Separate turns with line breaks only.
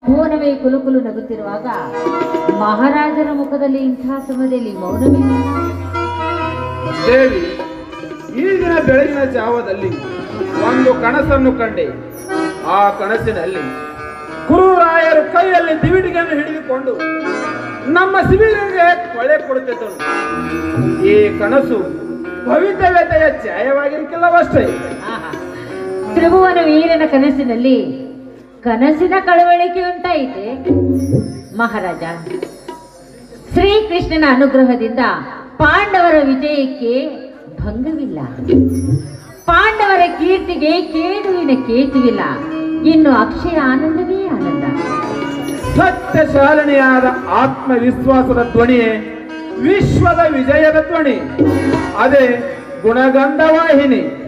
ಭುವನವೇ ಕುಲುಕುಲು ನಗುತ್ತಿರುವಾಗ ಮಹಾರಾಜರ ಮುಖದಲ್ಲಿ ಇಂತಹ ಸಮಯದಲ್ಲಿ ಮೌನವಿಲ್ಲ
ದೇವಿ ಈ ದಿನ ಬೆಳಗಿನ ಜಾವದಲ್ಲಿ ಒಂದು ಕನಸನ್ನು ಕಂಡೆ ಆ ಕನಸಿನಲ್ಲಿ ಗುರುರಾಯರು ಕೈಯಲ್ಲಿ ದಿವಿಟಿಗೆಯನ್ನು ಹಿಡಿದುಕೊಂಡು ನಮ್ಮ ಶಿಬಿರಕ್ಕೆ ಕೊಳೆ ಕೊಡುತ್ತಿದ್ದರು ಈ ಕನಸು ಭವಿತವ್ಯತೆಯ ಛಾಯವಾಗಿರಲಿಲ್ಲವಷ್ಟೇ
ಆಹಾ. ತ್ರಿಭುವನ ವೀರನ ಕನಸಿನಲ್ಲಿ ಕನಸಿನ ಕಳವಳಿಕೆ ಉಂಟಾಯಿತೆ ಮಹಾರಾಜ ಶ್ರೀಕೃಷ್ಣನ ಅನುಗ್ರಹದಿಂದ ಪಾಂಡವರ ವಿಜಯಕ್ಕೆ ಭಂಗವಿಲ್ಲ ಪಾಂಡವರ ಕೀರ್ತಿಗೆ ಕೇಡುವಿನ ಕೇತುವಿಲ್ಲ ಇನ್ನು ಅಕ್ಷಯ ಆನಂದವೇ ಆನಂದ
ಸತ್ಯಶಾಲಿನಿಯಾದ ಆತ್ಮವಿಶ್ವಾಸದ ಧ್ವನಿಯೇ ವಿಶ್ವದ ವಿಜಯದ ಧ್ವನಿ ಅದೇ ಗುಣಗಂಧ ವಾಹಿನಿ